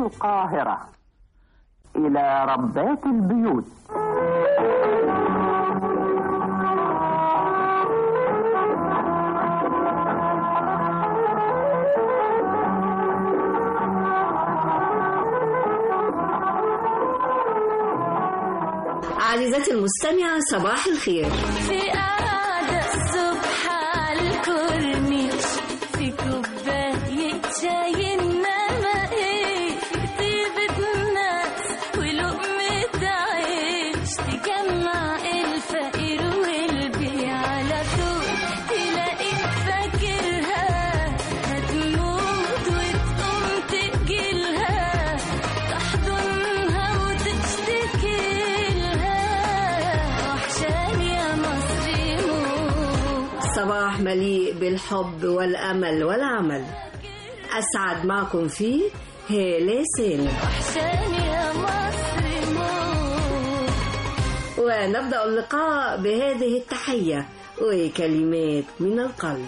القاهرة إلى ربات البيوت عزيزتي المستمعة صباح الخير في قعدة الصبح على الكورنيش في كوباية شاي إنما إيه في طيبة ناس ولقمة عيش تجمع الفقير والبيع على طول تلاقيك فاكرها هتموت وتقوم تجيلها تحضنها وتشتكي لها وحشاني يا مصري موت صباح مليء بالحب والأمل والعمل أسعد معكم فيه هالة سالم وحشاني يا مصري موت ونبدأ اللقاء بهذه التحية وكلمات من القلب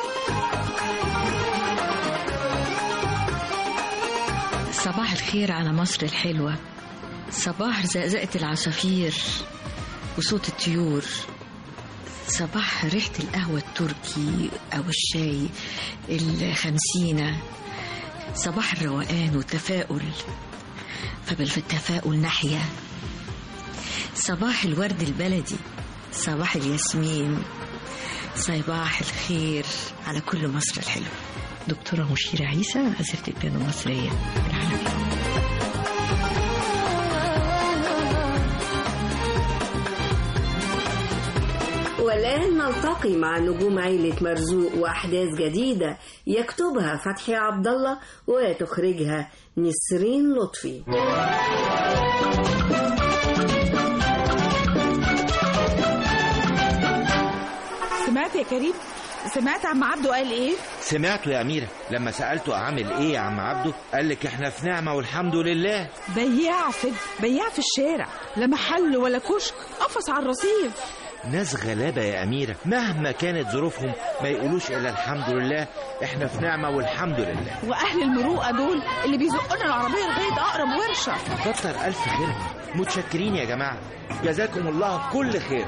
صباح الخير على مصر الحلوة صباح زقزقة العصافير وصوت الطيور صباح ريحة القهوة التركي أو الشاي الخمسينة صباح الروقان والتفاؤل فبالتفاؤل نحيا صباح الورد البلدي صباح الياسمين صباح الخير على كل مصر الحلوة دكتورة مشيرة عيسى عزيزة البيانو المصرية العالمية والآن نلتقي مع نجوم عيلة مرزوق وأحداث جديدة يكتبها فتحي عبد الله وتخرجها نسرين لطفي سمعت يا كريم سمعت عم عبده قال ايه سمعته يا أميرة لما سألته أعمل إيه يا عم عبده قال لك إحنا في نعمة والحمد لله بياع في بياع في الشارع لا محل ولا كشك قفص على الرصيف ناس غلابة يا أميرة مهما كانت ظروفهم ما يقولوش إلا الحمد لله إحنا في نعمة والحمد لله واهل المروءه دول اللي بيزقونا العربيه لغايه اقرب ورشه كتر ألف خيرهم متشكرين يا جماعة جزاكم الله كل خير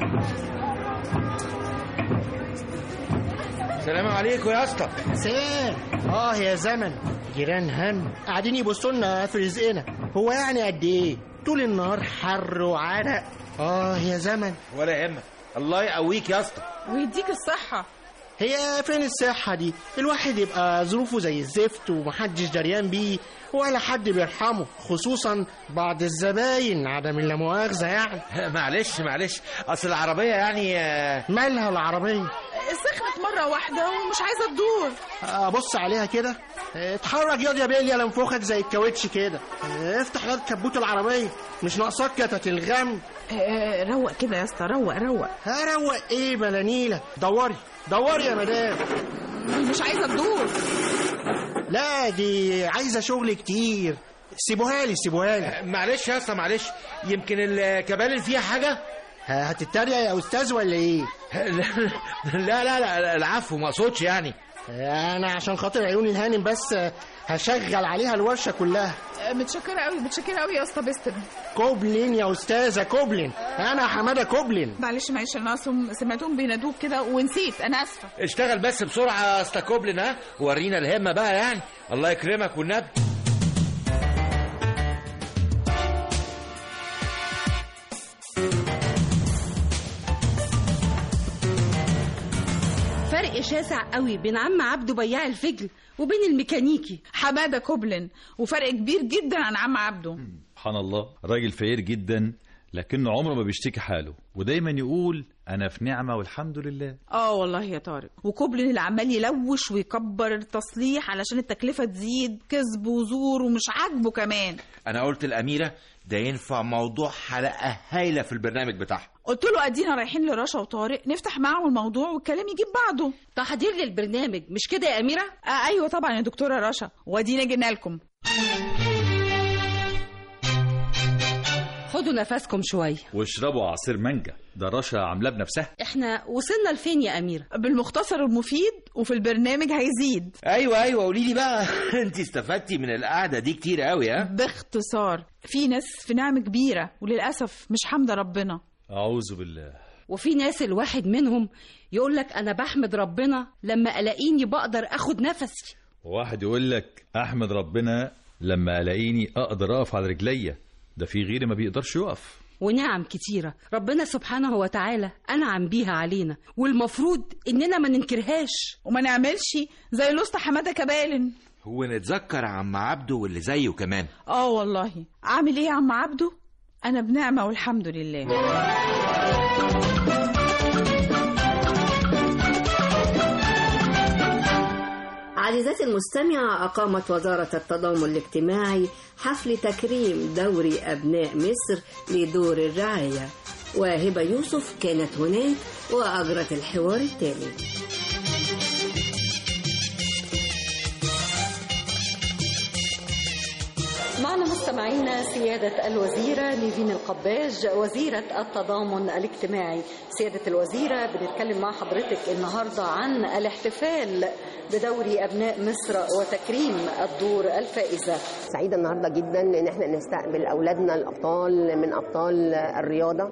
السلام عليكم يا اسطى سلام اه يا زمن جيران هم قاعدين يبصوا لنا في رزقنا هو يعني قد ايه طول النهار حر وعرق اه يا زمن ولا يهمك الله يقويك يا اسطى ويديك الصحه هي فين الصحة دي الواحد يبقى ظروفه زي الزفت ومحدش دريان بيه ولا حد بيرحمه خصوصا بعض الزباين عدم اللامؤاخذة يعني معلش معلش أصل العربية يعني آه، مالها العربية سخنت مره واحده ومش عايزه تدور ابص عليها كده اتحرك ياض يا بيليا لنفوخك زي الكاوتش كده افتح ياض كبوت العربية مش ناقصاك كتة الغم آه، روق كده يا اسطى روق روق هروق ايه بلانيلة دوري دوري يا مدام مش عايزه تدور لا دي عايزة شغل كتير سيبوها لي سيبوها لي معلش يا اسطى معلش يمكن الكبالن فيها حاجة ه- هتتريق يا استاذ ولا ايه لا لا لا العفو ما اقصدش يعني انا عشان خاطر عيوني الهانم بس هشغل عليها الورشه كلها آه، متشكره قوي متشكره قوي يا اسطى بستر كوبلين يا استاذه كوبلين انا حماده كوبلين معلش معلش انا اصلا سمعتهم بينادوك كده ونسيت انا اسفه اشتغل بس بسرعة يا اسطى كوبلن ها ورينا الهمة بقى يعني الله يكرمك والنبي فرق شاسع قوي بين عم عبده بياع الفجل وبين الميكانيكي حماده كوبلن وفرق كبير جدا عن عم عبده سبحان الله راجل فقير جدا لكنه عمره ما بيشتكي حاله ودايما يقول انا في نعمه والحمد لله اه والله يا طارق وكوبلن اللي عمال يلوش ويكبر التصليح علشان التكلفه تزيد كذب وزور ومش عاجبه كمان انا قلت الاميرة ده ينفع موضوع حلقة هايلة في البرنامج بتاعها قلت له ادينا رايحين لرشا وطارق نفتح معاهم الموضوع والكلام يجيب بعضه تحضير للبرنامج مش كده يا أميرة؟ آه ايوه طبعا يا دكتوره رشا وادينا جينا لكم خدوا نفسكم شوية واشربوا عصير مانجا ده رشا عاملاه بنفسها احنا وصلنا لفين يا أميرة بالمختصر المفيد وفي البرنامج هيزيد ايوه ايوه قولي لي بقى انت استفدتي من القعده دي كتير قوي ها باختصار في ناس في نعمة كبيرة وللأسف مش حامدة ربنا اعوذ بالله وفي ناس الواحد منهم يقول لك أنا بحمد ربنا لما ألاقيني بقدر أخد نفسي وواحد يقول لك احمد ربنا لما الاقيني اقدر اقف على رجليا ده في غيري ما بيقدرش يقف ونعم كتيرة ربنا سبحانه وتعالى أنعم بيها علينا والمفروض إننا ما ننكرهاش وما نعملش زي الأسطى حمادة كبالن هو نتذكر عم عبده واللي زيه كمان اه والله عامل ايه يا عم عبده انا بنعمة والحمد لله عزيزاتي المستمعة أقامت وزارة التضامن الاجتماعي حفل تكريم دوري أبناء مصر لدور الرعاية وهبة يوسف كانت هناك وأجرت الحوار التالي معنا مستمعينا سيادة الوزيرة نيفين القباج وزيرة التضامن الاجتماعي سيادة الوزيرة بنتكلم مع حضرتك النهاردة عن الاحتفال بدوري أبناء مصر وتكريم الدور الفائزة سعيدة النهاردة جدا ان احنا نستقبل اولادنا الابطال من ابطال الرياضة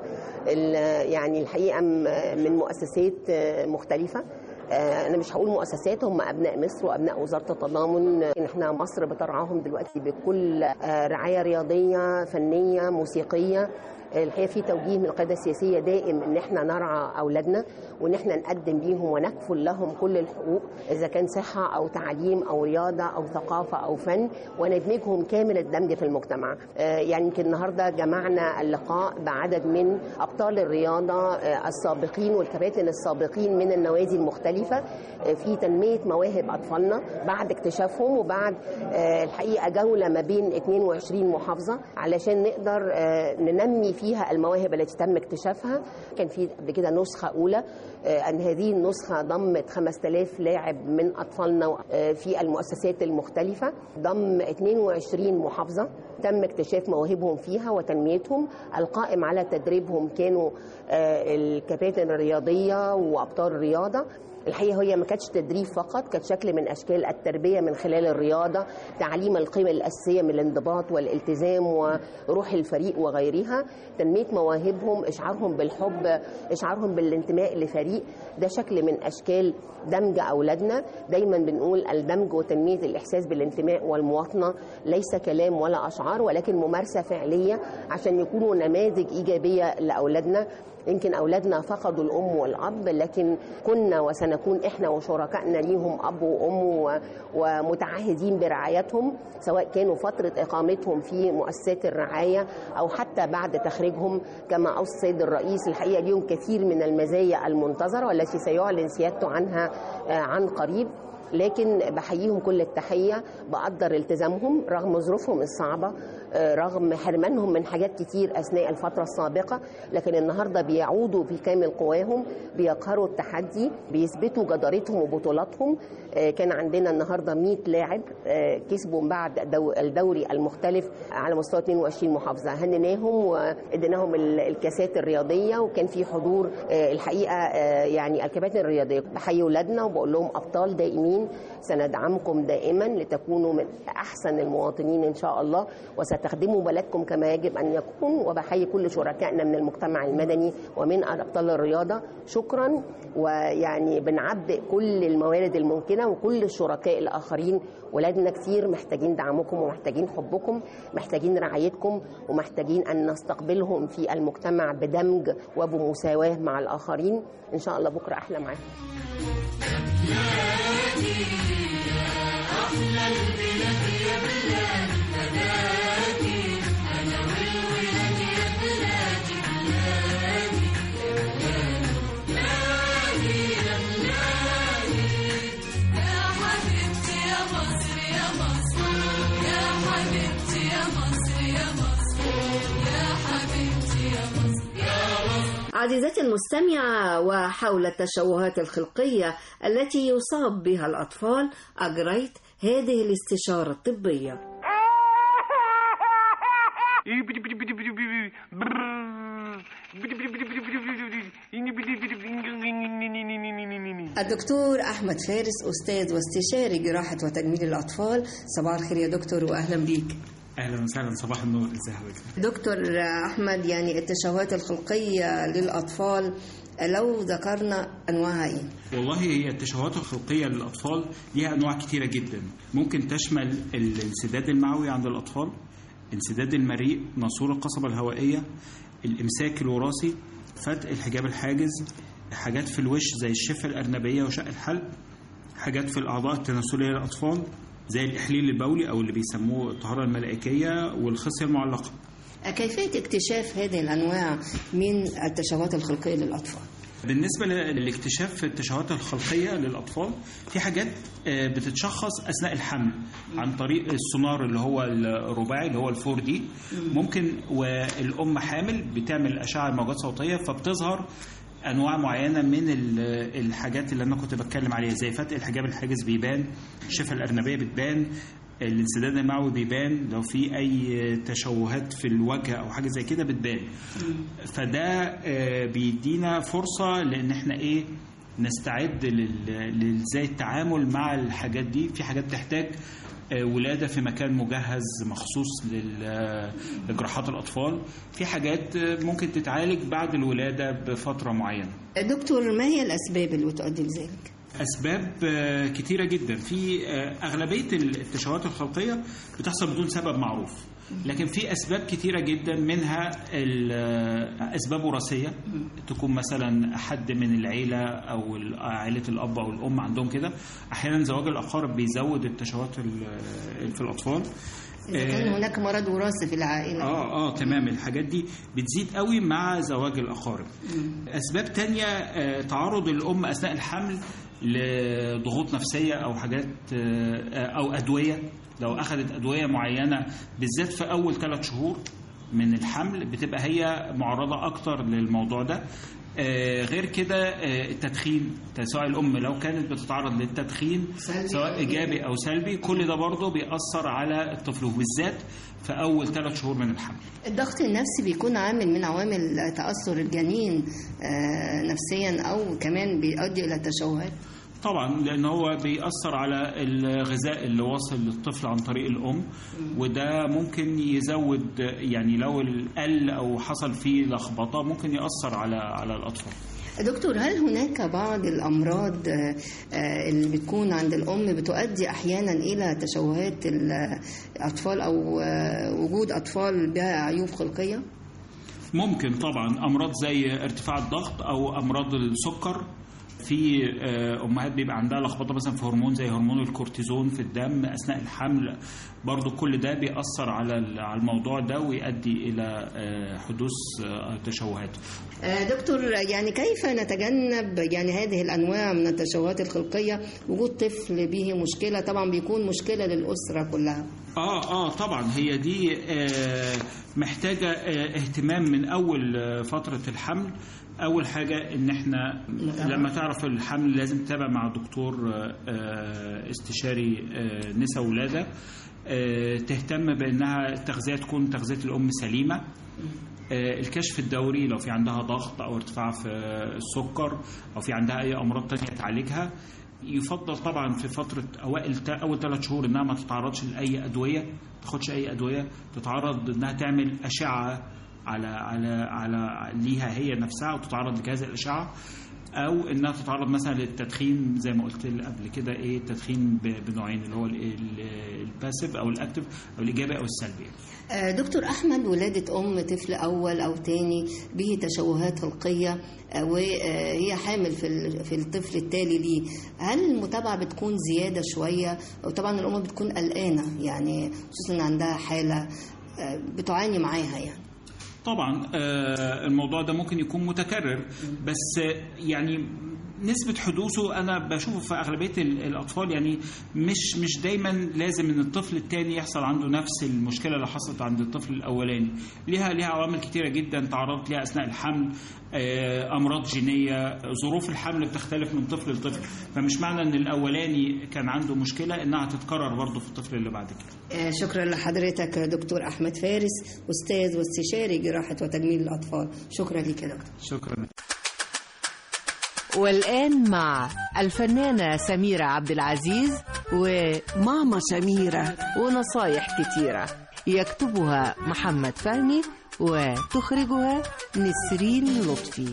ال- يعني الحقيقة م- من مؤسسات مختلفة آه، انا مش هقول مؤسسات هم ابناء مصر وابناء وزاره التضامن إن احنا مصر بترعاهم دلوقتي بكل آه، رعايه رياضيه فنيه موسيقيه الحقيقه في توجيه من القياده السياسيه دائم ان احنا نرعى اولادنا وان احنا نقدم بيهم ونكفل لهم كل الحقوق اذا كان صحه او تعليم او رياضه او ثقافه او فن وندمجهم كامل الدمج في المجتمع آه، يعني يمكن النهارده جمعنا اللقاء بعدد من ابطال الرياضه آه، السابقين والكباتن السابقين من النوادي المختلفه آه، في تنميه مواهب اطفالنا بعد اكتشافهم وبعد آه، الحقيقه جوله ما بين 22 محافظه علشان نقدر آه، ننمي فيها المواهب التي تم اكتشافها كان في قبل كده نسخه اولى آه، ان هذه النسخه ضمت 5000 لاعب من اطفالنا آه، في المؤسسات المختلفه ضم 22 محافظه تم اكتشاف مواهبهم فيها وتنميتهم القائم على تدريبهم كانوا آه، الكباتن الرياضيه وابطال الرياضه الحقيقه هي ما كانتش تدريب فقط كانت شكل من اشكال التربيه من خلال الرياضه تعليم القيم الاساسيه من الانضباط والالتزام وروح الفريق وغيرها تنميه مواهبهم اشعارهم بالحب اشعارهم بالانتماء لفريق ده شكل من اشكال دمج اولادنا دايما بنقول الدمج وتنميه الاحساس بالانتماء والمواطنه ليس كلام ولا اشعار ولكن ممارسه فعليه عشان يكونوا نماذج ايجابيه لاولادنا يمكن اولادنا فقدوا الام والاب لكن كنا وسنكون احنا وشركائنا ليهم اب وام و- ومتعهدين برعايتهم سواء كانوا فتره اقامتهم في مؤسسات الرعايه او حتى بعد تخريجهم كما اوصى السيد الرئيس الحقيقه ليهم كثير من المزايا المنتظره والتي سيعلن سيادته عنها آه، عن قريب لكن بحييهم كل التحية بقدر التزامهم رغم ظروفهم الصعبة آه، رغم حرمانهم من حاجات كتير أثناء الفترة السابقة لكن النهاردة بيعودوا بكامل قواهم بيقهروا التحدي بيثبتوا جدارتهم وبطولاتهم آه، كان عندنا النهاردة 100 لاعب آه، كسبوا بعد دو- الدوري المختلف على مستوى 22 محافظة هنناهم واديناهم ال- الكاسات الرياضية وكان في حضور آه، الحقيقة آه، يعني الكباتن الرياضية بحيي أولادنا وبقول لهم أبطال دائمين سندعمكم دائما لتكونوا من أحسن المواطنين إن شاء الله وستخدموا بلدكم كما يجب أن يكون وبحيي كل شركائنا من المجتمع المدني ومن أبطال الرياضة شكرا ويعني بنعبئ كل الموارد الممكنة وكل الشركاء الآخرين ولادنا كتير محتاجين دعمكم ومحتاجين حبكم محتاجين رعايتكم ومحتاجين أن نستقبلهم في المجتمع بدمج وبمساواة مع الآخرين إن شاء الله بكرة أحلى معاكم عزيزتي المستمعة وحول التشوهات الخلقية التي يصاب بها الأطفال أجريت هذه الاستشارة الطبية الدكتور أحمد فارس أستاذ واستشاري جراحة وتجميل الأطفال صباح الخير يا دكتور وأهلا بيك اهلا وسهلا صباح النور ازي حضرتك دكتور أحمد يعني التشوهات الخلقية للأطفال لو ذكرنا أنواعها إيه؟ والله هي التشوهات الخلقيه للاطفال ليها انواع كتيره جدا ممكن تشمل الانسداد المعوي عند الاطفال انسداد المريء ناسور القصبه الهوائيه الامساك الوراثي فتق الحجاب الحاجز حاجات في الوش زي الشفه الارنبيه وشق الحلق حاجات في الاعضاء التناسليه للاطفال زي الاحليل البولي او اللي بيسموه الطهاره الملائكيه والخصيه المعلقه كيفية اكتشاف هذه الأنواع من التشوهات الخلقية للأطفال؟ بالنسبة للاكتشاف التشوهات الخلقية للأطفال في حاجات آه، بتتشخص أثناء الحمل عن طريق السونار اللي هو الرباعي اللي هو الفور دي ممكن والأم حامل بتعمل أشعة موجات صوتية فبتظهر انواع معينه من ال- الحاجات اللي انا كنت بتكلم عليها زي فتق الحجاب الحاجز بيبان الشفه الارنبيه بتبان الانسداد المعوي بيبان لو في اي تشوهات في الوجه او حاجه زي كده بتبان فده آه، بيدينا فرصه لان احنا ايه نستعد لل- لازاي التعامل مع الحاجات دي في حاجات تحتاج آه، ولادة في مكان مجهز مخصوص لل- لجراحات الأطفال في حاجات آه، ممكن تتعالج بعد الولادة بفترة معينة دكتور ما هي الأسباب اللي بتؤدي لذلك؟ اسباب آه، كتيره جدا في آه، اغلبيه التشوهات الخلقيه بتحصل بدون سبب معروف لكن في اسباب كتيره جدا منها ال- آه، اسباب وراثيه تكون مثلا حد من العيله او ال- عائله الاب او الام عندهم كده احيانا زواج الاقارب بيزود التشوهات ال- في الاطفال إذا كان آه، هناك مرض وراثي في العائلة اه اه تمام الحاجات دي بتزيد قوي مع زواج الاقارب اسباب تانية آه، تعرض الام اثناء الحمل لضغوط نفسيه او حاجات آه، او ادويه لو اخذت ادويه معينه بالذات في اول ثلاث شهور من الحمل بتبقى هي معرضه اكتر للموضوع ده آه، غير كده آه، التدخين سواء الام لو كانت بتتعرض للتدخين سلبي سواء أو ايجابي او سلبي كل ده برضه بيأثر على الطفل وبالذات في اول ثلاث شهور من الحمل الضغط النفسي بيكون عامل من عوامل تأثر الجنين آه، نفسيا أو كمان بيؤدي إلى التشوهات طبعا لان هو بيأثر على الغذاء اللي واصل للطفل عن طريق الام وده ممكن يزود يعني لو قل او حصل فيه لخبطه ممكن يأثر على على الاطفال دكتور هل هناك بعض الأمراض آه، آه، اللي بتكون عند الأم بتؤدي أحيانا إلى تشوهات الأطفال أو آه، وجود أطفال بها عيوب خلقية؟ ممكن طبعا امراض زي ارتفاع الضغط او امراض السكر في آه، امهات بيبقى عندها لخبطه مثلا في هرمون زي هرمون الكورتيزون في الدم اثناء الحمل برضو كل ده بيأثر على ال- على الموضوع ده ويؤدي الى آه، حدوث آه، تشوهات آه، دكتور يعني كيف نتجنب يعني هذه الأنواع من التشوهات الخلقية وجود طفل به مشكلة طبعا بيكون مشكلة للأسرة كلها اه اه طبعا هي دي آه محتاجه آه اهتمام من اول آه فتره الحمل اول حاجه ان احنا لما تعرف الحمل لازم تتابع مع دكتور آه آه استشاري آه نساء ولاده آه تهتم بانها التغذيه تكون تغذيه الام سليمه آه، الكشف الدوري لو في عندها ضغط او ارتفاع في السكر او في عندها اي امراض تانية تعالجها يفضل طبعا في فتره اوائل اول ثلاث شهور انها ما تتعرضش لاي ادويه ما تاخدش اي ادويه تتعرض انها تعمل اشعه على على على ليها هي نفسها وتتعرض لجهاز الاشعه او انها تتعرض مثلا للتدخين زي ما قلت قبل كده ايه التدخين ب- بنوعين اللي هو ال- ال- الباسيف او الاكتف او الايجابي او السلبي آه، دكتور أحمد ولادة أم طفل أول أو تاني به تشوهات خلقية آه، وهي حامل في ال- في الطفل التالي ليه هل المتابعة بتكون زيادة شوية وطبعا الأم بتكون قلقانة يعني خصوصا إن عندها حالة آه، بتعاني معاها يعني طبعا آه، الموضوع ده ممكن يكون متكرر بس آه، يعني نسبة حدوثه أنا بشوفه في أغلبية ال- الأطفال يعني مش مش دايما لازم إن الطفل الثاني يحصل عنده نفس المشكلة اللي حصلت عند الطفل الأولاني ليها ليها عوامل كتيرة جدا تعرضت ليها أثناء الحمل آه، أمراض جينية ظروف الحمل بتختلف من طفل لطفل فمش معنى إن الأولاني كان عنده مشكلة إنها تتكرر برضه في الطفل اللي بعد كده آه، شكرا لحضرتك دكتور أحمد فارس أستاذ واستشاري جراحة وتجميل الأطفال شكرا لك يا دكتور شكرا والآن مع الفنانة سميرة عبد العزيز وماما سميرة ونصايح كتيرة يكتبها محمد فهمي وتخرجها نسرين لطفي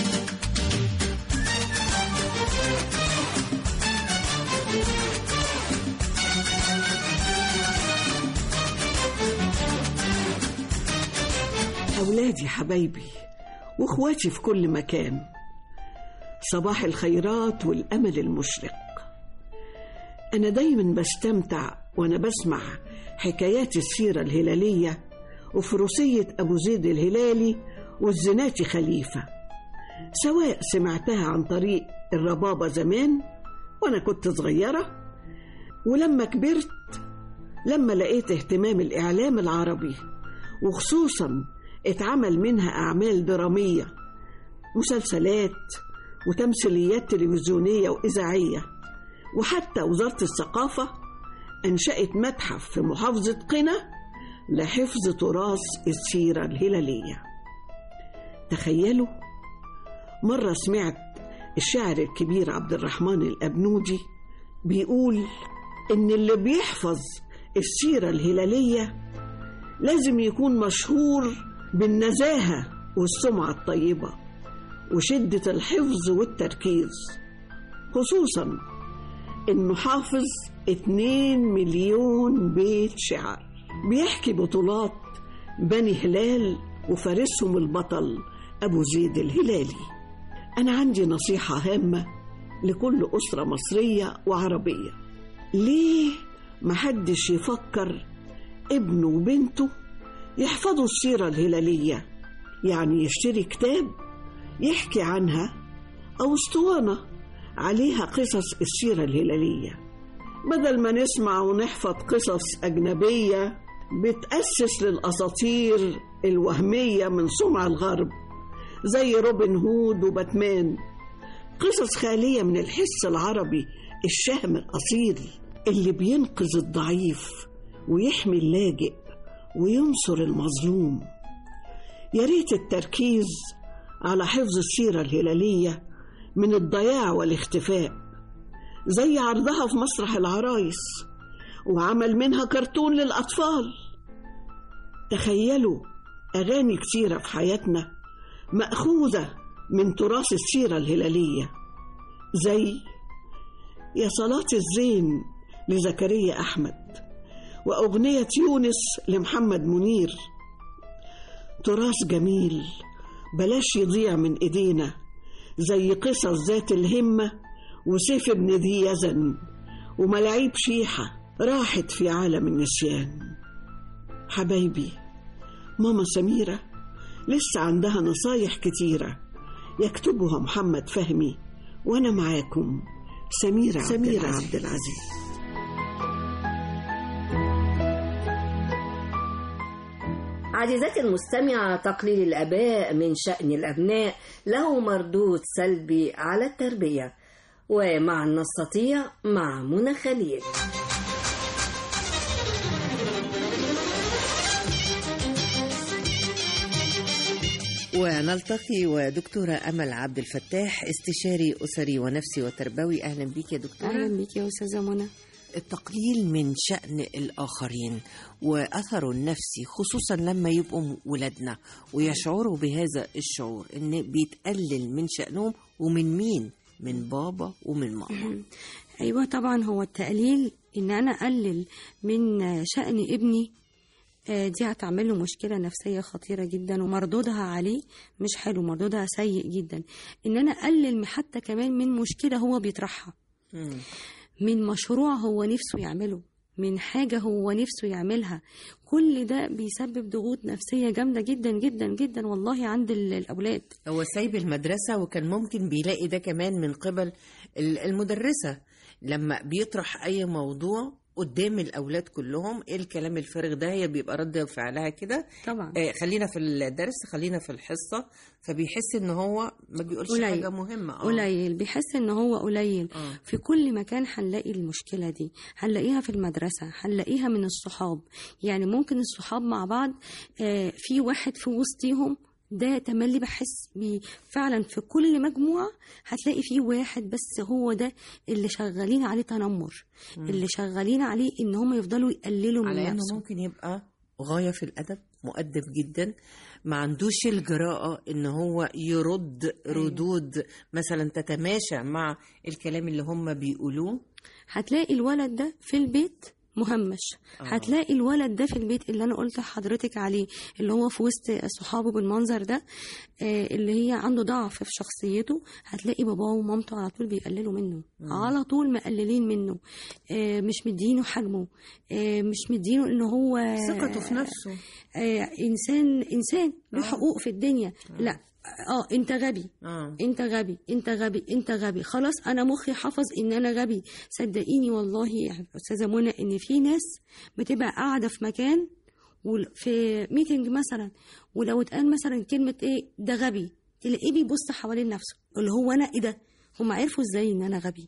أولادي حبايبي وإخواتي في كل مكان صباح الخيرات والأمل المشرق أنا دايما بستمتع وأنا بسمع حكايات السيرة الهلالية وفروسية أبو زيد الهلالي والزناتي خليفة سواء سمعتها عن طريق الربابة زمان وأنا كنت صغيرة ولما كبرت لما لقيت اهتمام الإعلام العربي وخصوصا اتعمل منها أعمال درامية مسلسلات وتمثيليات تلفزيونية وإذاعية وحتى وزارة الثقافة أنشأت متحف في محافظة قنا لحفظ تراث السيرة الهلالية تخيلوا مرة سمعت الشاعر الكبير عبد الرحمن الأبنودي بيقول إن اللي بيحفظ السيرة الهلالية لازم يكون مشهور بالنزاهة والسمعة الطيبة وشدة الحفظ والتركيز خصوصا إنه حافظ 2 مليون بيت شعر بيحكي بطولات بني هلال وفارسهم البطل أبو زيد الهلالي أنا عندي نصيحة هامة لكل أسرة مصرية وعربية ليه محدش يفكر ابنه وبنته يحفظوا السيرة الهلالية يعني يشتري كتاب يحكي عنها أو اسطوانة عليها قصص السيرة الهلالية بدل ما نسمع ونحفظ قصص أجنبية بتأسس للأساطير الوهمية من صنع الغرب زي روبن هود وباتمان قصص خالية من الحس العربي الشهم الأصيل اللي بينقذ الضعيف ويحمي اللاجئ وينصر المظلوم يا ريت التركيز على حفظ السيرة الهلالية من الضياع والاختفاء زي عرضها في مسرح العرايس وعمل منها كرتون للأطفال تخيلوا أغاني كتيرة في حياتنا مأخوذة من تراث السيرة الهلالية زي يا صلاة الزين لزكريا أحمد وأغنية يونس لمحمد منير تراث جميل بلاش يضيع من إيدينا زي قصص ذات الهمة وسيف ابن ذي يزن وملاعيب شيحة راحت في عالم النسيان حبايبي ماما سميرة لسه عندها نصايح كتيرة يكتبها محمد فهمي وأنا معاكم سميرة, سميرة عبد العزيز عزيزتي المستمعة تقليل الآباء من شأن الأبناء له مردود سلبي على التربية ومع نستطيع مع منى خليل ونلتقي ودكتورة أمل عبد الفتاح استشاري أسري ونفسي وتربوي أهلا بك يا دكتورة أهلا بك يا أستاذة منى التقليل من شأن الآخرين وأثره النفسي خصوصا لما يبقوا ولادنا ويشعروا بهذا الشعور إن بيتقلل من شأنهم ومن مين؟ من بابا ومن ماما أيوة طبعا هو التقليل إن أنا أقلل من شأن ابني آه، دي هتعمل له مشكلة نفسية خطيرة جدا ومردودها عليه مش حلو مردودها سيء جدا إن أنا أقلل حتى كمان من مشكلة هو بيطرحها من مشروع هو نفسه يعمله من حاجة هو نفسه يعملها كل ده بيسبب ضغوط نفسية جامدة جدا جدا جدا والله عند ال- الأولاد هو سايب المدرسة وكان ممكن بيلاقي ده كمان من قبل ال- المدرسة لما بيطرح أي موضوع قدام الأولاد كلهم إيه الكلام الفارغ ده هي بيبقى رد فعلها كده طبعا آه خلينا في الدرس خلينا في الحصة فبيحس إن هو ما بيقولش قليل. حاجة مهمة آه. قليل بيحس ان هو قليل آه. في كل مكان هنلاقي المشكله دي هنلاقيها في المدرسه هنلاقيها من الصحاب يعني ممكن الصحاب مع بعض آه، في واحد في وسطيهم ده تملي بحس بيه فعلا في كل مجموعة هتلاقي فيه واحد بس هو ده اللي شغالين عليه تنمر مم. اللي شغالين عليه ان هم يفضلوا يقللوا من على انه نفسه ممكن يبقى غايه في الادب مؤدب جدا ما عندوش الجراءه ان هو يرد ردود مثلا تتماشى مع الكلام اللي هم بيقولوه هتلاقي الولد ده في البيت مهمش آه. هتلاقي الولد ده في البيت اللي انا قلت لحضرتك عليه اللي هو في وسط صحابه بالمنظر ده آه، اللي هي عنده ضعف في شخصيته هتلاقي باباه ومامته على طول بيقللوا منه مم. على طول مقللين منه آه، مش مدينه حجمه آه، مش مدينه ان هو ثقته في نفسه آه، انسان انسان له حقوق في الدنيا لا اه انت غبي اه انت غبي انت غبي انت غبي خلاص انا مخي حفظ ان انا غبي صدقيني والله يا استاذه منى ان في ناس بتبقى قاعده في مكان ول- في ميتنج مثلا ولو اتقال مثلا كلمه ايه ده غبي تلاقيه بيبص حوالين نفسه اللي هو انا ايه ده هم عرفوا ازاي ان انا غبي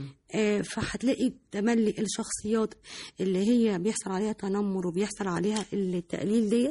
آه، فهتلاقي تملي الشخصيات اللي هي بيحصل عليها تنمر وبيحصل عليها التقليل ديت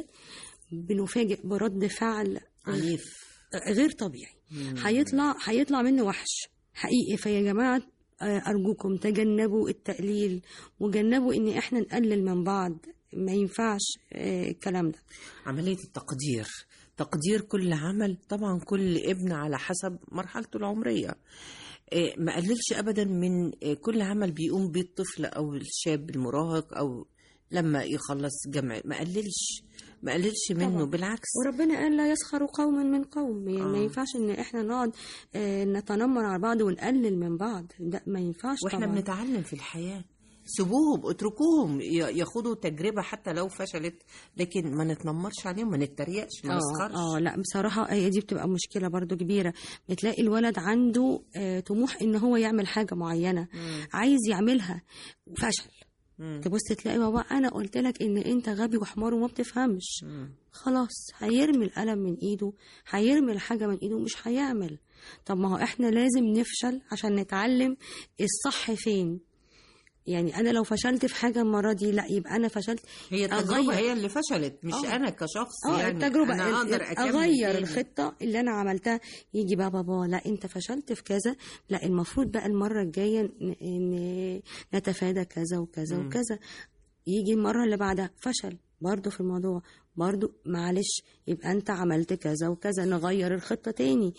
بنفاجئ برد فعل عنيف غير طبيعي هيطلع هيطلع منه وحش حقيقي فيا جماعه آه، ارجوكم تجنبوا التقليل وجنبوا ان احنا نقلل من بعض ما ينفعش آه، الكلام ده عمليه التقدير تقدير كل عمل طبعا كل ابن على حسب مرحلته العمريه آه، ما قللش ابدا من آه، كل عمل بيقوم بيه الطفل او الشاب المراهق او لما يخلص جامعه ما قللش ما قللش منه طبعاً. بالعكس وربنا قال لا يسخر قوم من قوم يعني ما آه. ينفعش ان احنا نقعد آه، نتنمر على بعض ونقلل من بعض ده ما ينفعش واحنا طبعا بنتعلم في الحياه سيبوهم اتركوهم ي- ياخدوا تجربه حتى لو فشلت لكن ما نتنمرش عليهم ما نتريقش ما اه نسخرش اه لا بصراحة هي دي بتبقى مشكلة برضو كبيرة بتلاقي الولد عنده آه طموح ان هو يعمل حاجة معينة عايز يعملها وفشل تبص تلاقي بابا انا قلت لك ان انت غبي وحمار وما بتفهمش خلاص هيرمي القلم من ايده هيرمي الحاجة من ايده مش هيعمل طب ما هو احنا لازم نفشل عشان نتعلم الصح فين يعني انا لو فشلت في حاجه المره دي لا يبقى انا فشلت هي التجربه أغير- هي اللي فشلت مش آه. انا كشخص اه يعني التجربه انا ال- اقدر ال- اكمل اغير تاني. الخطه اللي انا عملتها يجي بقى بابا لا انت فشلت في كذا لا المفروض بقى المره الجايه ن- ن- نتفادى كذا وكذا مم. وكذا يجي المره اللي بعدها فشل برضه في الموضوع برضه معلش يبقى انت عملت كذا وكذا نغير الخطه تاني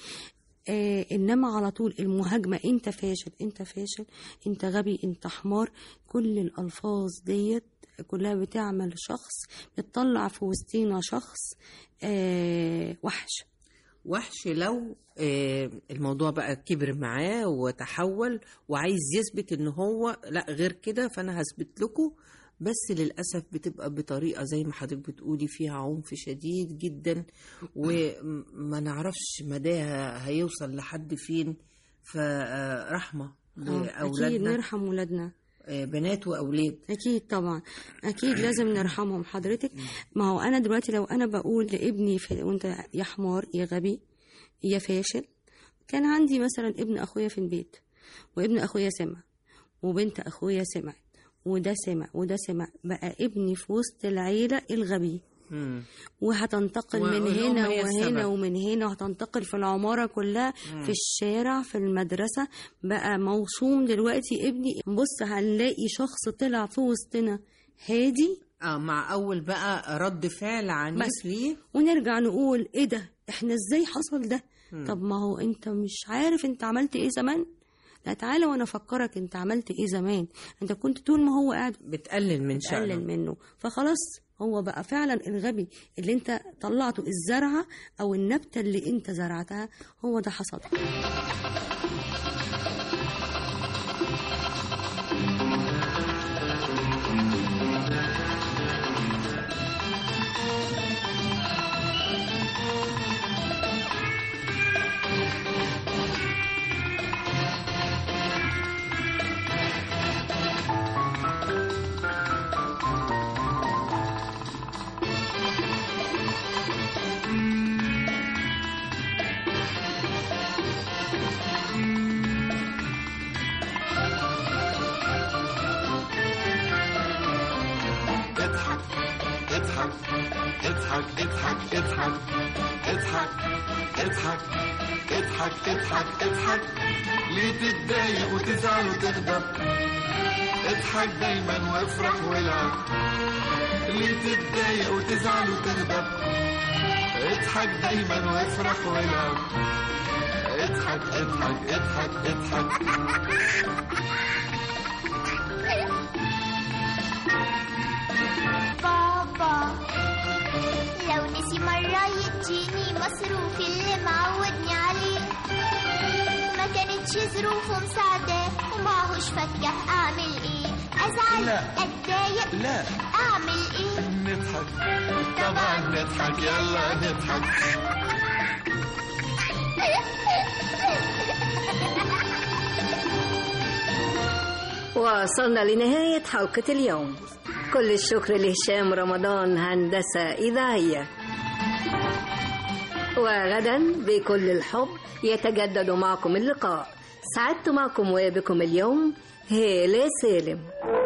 آه انما على طول المهاجمه انت فاشل انت فاشل انت غبي انت حمار كل الالفاظ ديت كلها بتعمل شخص بتطلع في وسطينا شخص آه وحش وحش لو آه، الموضوع بقى كبر معاه وتحول وعايز يثبت ان هو لا غير كده فانا هثبت لكم بس للاسف بتبقى بطريقه زي ما حضرتك بتقولي فيها عنف شديد جدا وما نعرفش مداها هيوصل لحد فين فرحمه آه، اكيد لاولادنا نرحم ولادنا آه، بنات واولاد اكيد طبعا اكيد لازم نرحمهم حضرتك ما هو انا دلوقتي لو انا بقول لابني في وانت يا حمار يا غبي يا فاشل كان عندي مثلا ابن اخويا في البيت وابن اخويا سمع وبنت اخويا سمعت وده سمع وده سمع بقى ابني في وسط العيله الغبي مم. وهتنتقل و- من والأم هنا هي وهنا السبب. ومن هنا وهتنتقل في العمارة كلها مم. في الشارع في المدرسة بقى موصوم دلوقتي ابني بص هنلاقي شخص طلع في وسطنا هادي اه مع اول بقى رد فعل عنيف بس. ليه ونرجع نقول ايه ده احنا ازاي حصل ده مم. طب ما هو انت مش عارف انت عملت ايه زمان لا تعالى وانا افكرك انت عملت ايه زمان انت كنت طول ما هو قاعد بتقلل من شأنه بتقلل منه فخلاص هو بقى فعلا الغبي اللي انت طلعته الزرعه او النبته اللي انت زرعتها هو ده حصل اضحك اضحك اضحك اضحك اضحك اضحك اضحك اضحك ليه تتضايق وتزعل وتغضب اضحك دايما وافرح والعب ليه تتضايق وتزعل وتغضب اضحك دايما وافرح والعب اضحك اضحك اضحك اضحك بابا لو نسي مرة يديني مصروفي اللي معودني عليه ما كانتش ظروفه مساعدة ومعهوش فكة أعمل إيه أزعل لا. أتضايق لا أعمل إيه نضحك طبعا نضحك يلا نضحك وصلنا لنهاية حلقة اليوم كل الشكر لهشام رمضان هندسة إذاعية وغدا بكل الحب يتجدد معكم اللقاء سعدت معكم وبكم اليوم هيلة سالم